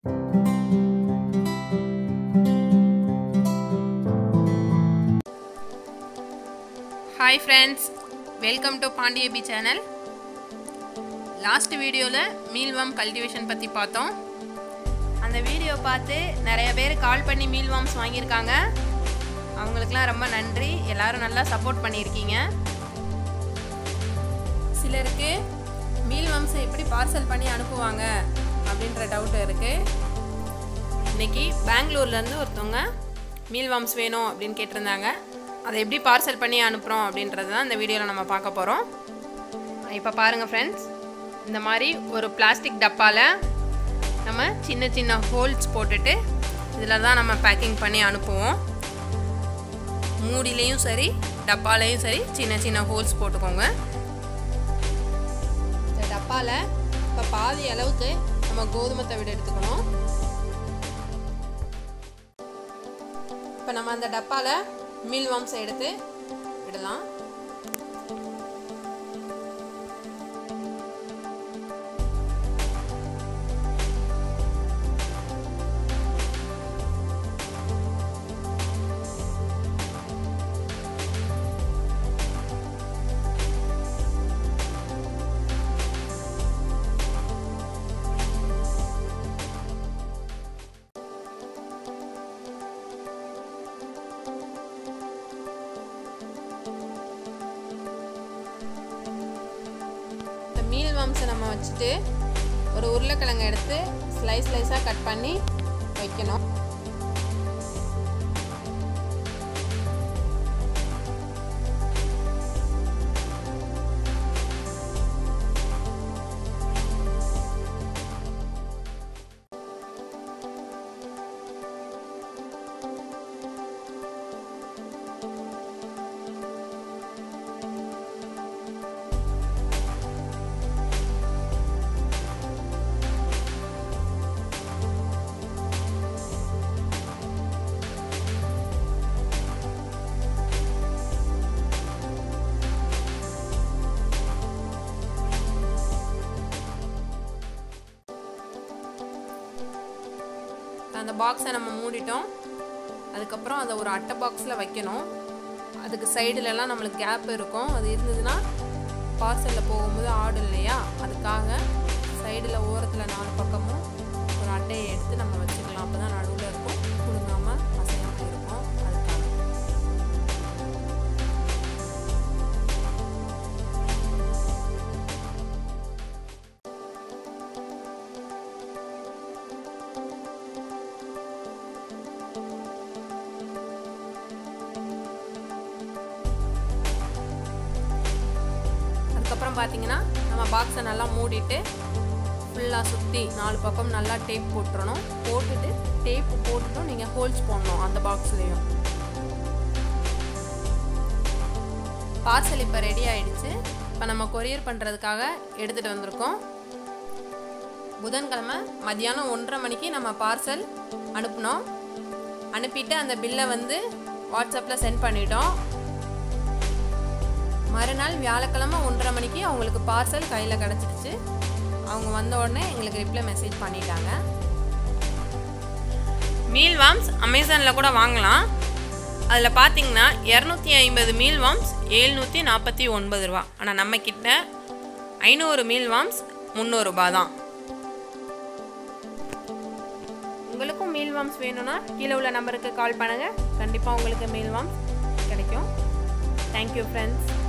hi friends welcome to பாண்டியபி channel last வீடியோவில் mealworm cultivation பற்றி பார்த்தோம் அந்த வீடியோ பார்த்து நிறைய பேர் கால் பண்ணி மீல்வாம்ஸ் வாங்கியிருக்காங்க அவங்களுக்குலாம் ரொம்ப நன்றி எல்லாரும் நல்லா சப்போர்ட் பண்ணியிருக்கீங்க சிலருக்கு மீல்வாம்ஸை எப்படி பார்சல் பண்ணி அனுப்புவாங்க அப்படின்ற டவுட் இருக்குது இன்னைக்கு பெங்களூர்லேருந்து ஒருத்தவங்க மீல்வாம்ஸ் வேணும் அப்படின்னு கேட்டிருந்தாங்க அதை எப்படி பார்சல் பண்ணி அனுப்புகிறோம் அப்படின்றது தான் இந்த வீடியோவில் நம்ம பார்க்க போகிறோம் இப்போ பாருங்கள் ஃப்ரெண்ட்ஸ் இந்த மாதிரி ஒரு பிளாஸ்டிக் டப்பாவில் நம்ம சின்ன சின்ன ஹோல்ஸ் போட்டுட்டு இதில் தான் நம்ம பேக்கிங் பண்ணி அனுப்புவோம் மூடிலையும் சரி டப்பாலையும் சரி சின்ன சின்ன ஹோல்ஸ் போட்டுக்கோங்க இந்த டப்பாவில் இப்போ பாதி அளவுக்கு நம்ம கோதுமை தவிடு எடுத்துக்கணும் இப்போ நம்ம அந்த டப்பாவில் மீல் வாம்ஸை எடுத்து விடலாம் இந்த மீல் வாம்ஸை நம்ம வச்சுட்டு ஒரு உருளைக்கிழங்கு எடுத்து ஸ்லைஸ் ஸ்லைஸாக கட் பண்ணி வைக்கணும் அந்த பாக்ஸை நம்ம மூடிட்டோம் அதுக்கப்புறம் அதை ஒரு அட்டை பாக்ஸில் வைக்கணும் அதுக்கு சைடுலலாம் நம்மளுக்கு கேப் இருக்கும் அது இருந்ததுன்னா பார்சலில் போகும்போது ஆடும் இல்லையா அதுக்காக சைடில் ஓரத்தில் நாலு பக்கமும் ஒரு அட்டையை எடுத்து நம்ம வச்சுக்கலாம் அப்போ தான் நடுவில் இருக்கும் கொடுங்காமல் அசையாமல் இருக்கும் அதுக்காக அதுக்கப்புறம் பார்த்தீங்கன்னா நம்ம பாக்ஸை நல்லா மூடிட்டு ஃபுல்லாக சுற்றி நாலு பக்கம் நல்லா டேப் போட்டுறணும் போட்டுட்டு டேப் போட்டுட்டும் நீங்கள் ஹோல்ஸ் போடணும் அந்த பாக்ஸ்லேயும் பார்சல் இப்போ ரெடி ஆயிடுச்சு இப்போ நம்ம கொரியர் பண்ணுறதுக்காக எடுத்துகிட்டு வந்திருக்கோம் புதன்கிழமை மதியானம் ஒன்றரை மணிக்கு நம்ம பார்சல் அனுப்பினோம் அனுப்பிட்டு அந்த பில்லை வந்து வாட்ஸ்அப்பில் சென்ட் பண்ணிட்டோம் மறுநாள் வியாழக்கிழமை ஒன்றரை மணிக்கு அவங்களுக்கு பார்சல் கையில் கிடச்சிடுச்சு அவங்க வந்த உடனே எங்களுக்கு ரிப்ளை மெசேஜ் பண்ணிட்டாங்க மீல் வாம்ஸ் அமேசானில் கூட வாங்கலாம் அதில் பார்த்தீங்கன்னா இரநூத்தி ஐம்பது மீல் வாம்ஸ் ஏழ்நூற்றி நாற்பத்தி ஒன்பது ரூபா ஆனால் நம்ம கிட்ட ஐநூறு மீல் வாம்ஸ் முந்நூறுரூபா தான் உங்களுக்கும் மீல் வாம்ஸ் வேணும்னா கீழே உள்ள நம்பருக்கு கால் பண்ணுங்கள் கண்டிப்பாக உங்களுக்கு மீல் வாம்ஸ் கிடைக்கும் தேங்க்யூ ஃப்ரெண்ட்ஸ்